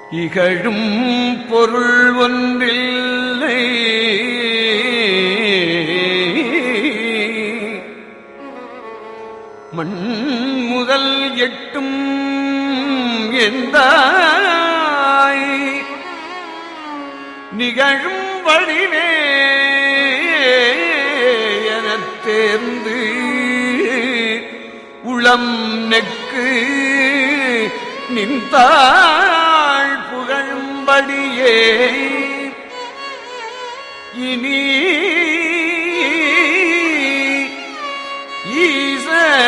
இகழும் பொருள் ஒன்றில்லை மண் முதல் எட்டும் எந்தாய் நிகழும் வழிவே எனத் தேர்ந்து உளம் நெக்கு நின்றாள் புகழும்படியே இனி ஈச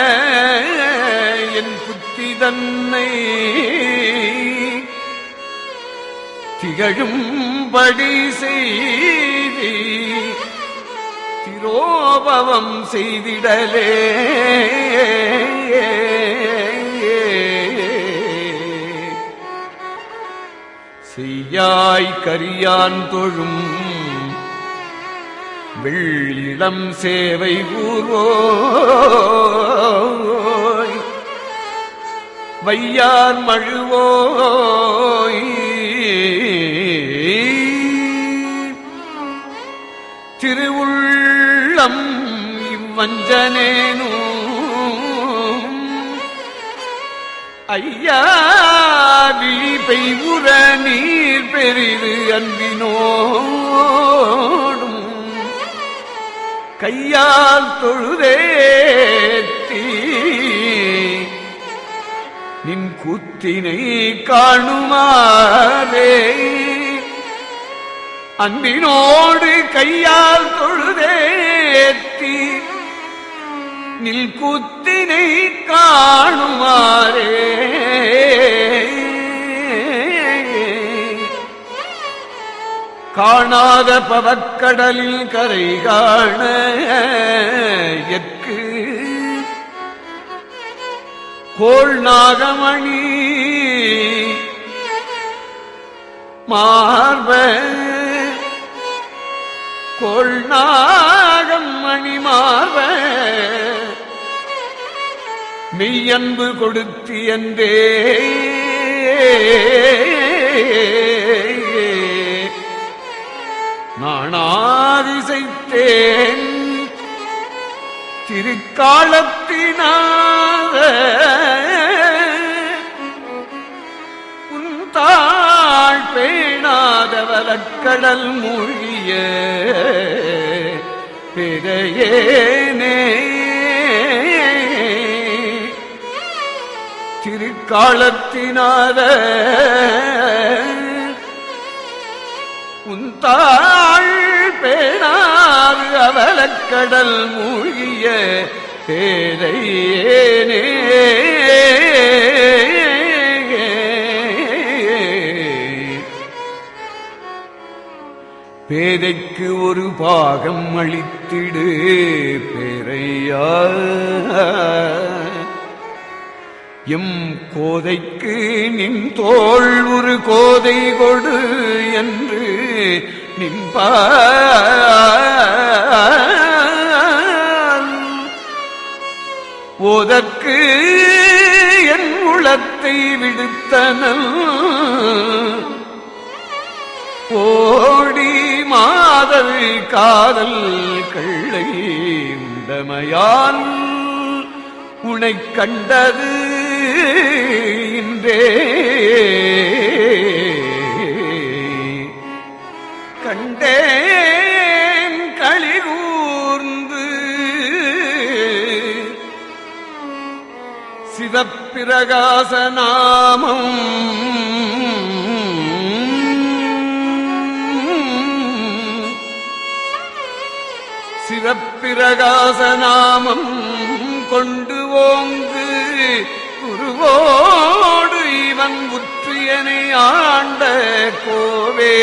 என் புத்தி தன்னை திகழும்படி செய்தி திரோபவம் செய்திடலே செய்யாய் கரியான் தொழும் வெள்ளிடம் சேவை ஊர்வோய் வையார் மழுவோய் திருவுள்ளம் இவ்வஞ்சனேனும் ஐயா விழி பெய்வுற நீர் பெரிது அன்பினோடும் கையால் தொழுதேத்தி நின் கூத்தினை காணுமாறே அன்பினோடு கையால் தொழுதேத்தி நில் கூத்தினை காணுமாறே காணாத பவக்கடலில் கரை காண எற்கு கோள் நாகமணி மார்ப கோள் நாகம் மணி மார்ப மெய்யன்பு கொடுத்தி என்றே நாணாதிசைத்தேன் திருக்காலத்தினாத உந்தாள் பேணாதவலக்கடல் மூழ்கிய பிறையேனே திருக்காலத்தினாத உந்தாள் பேணாறு அவலக்கடல் மூழ்கிய பேரையேனே பேதைக்கு ஒரு பாகம் அளித்திடு பேரையா எம் கோதைக்கு நின் தோள் ஒரு கோதை கொடு என்று நின்பான் ஓதற்கு என் உளத்தை விடுத்தனல் ஓடி மாதல் காதல் கள்ளை உண்டமையால் உனை கண்டது இன்றே கண்டேன் களிகூர்ந்து சிவப்பிரகாச நாமம் சிவப்பிரகாச நாமம் கொண்டு ஓங்கு குருவோடு இவன் உற்றியனை ஆண்ட கோவே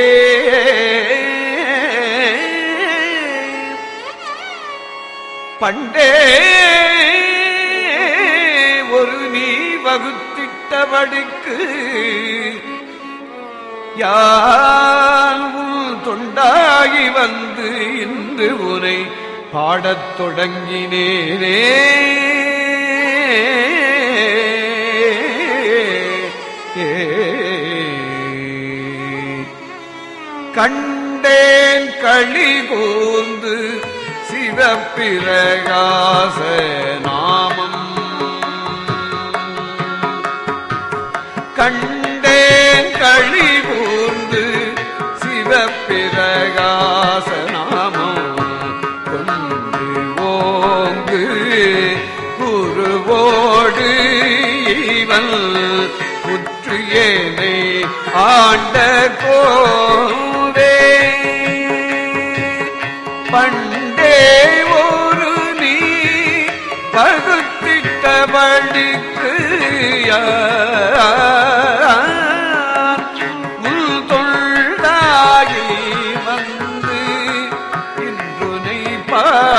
பண்டே ஒரு நீ வகுத்திட்டபடிக்கு யான் உன் தொண்டாகி வந்து இன்று உனை பாடத் தொடங்கினேனே ஏ கண்டேன் களி கூர்ந்து சிவப்பிரகாச நாமம் கண்டேன் களி கூர்ந்து சிவப்பிரகாச நாமம் கொண்டு ஓங்கு குருவோடு இவன் புற்று ஏனை ஆண்ட கோவே பண்டே ஒரு நீ பகுத்திட்டபடிக்கு உள் தொண்டாகி வந்து இன்றுனை பாட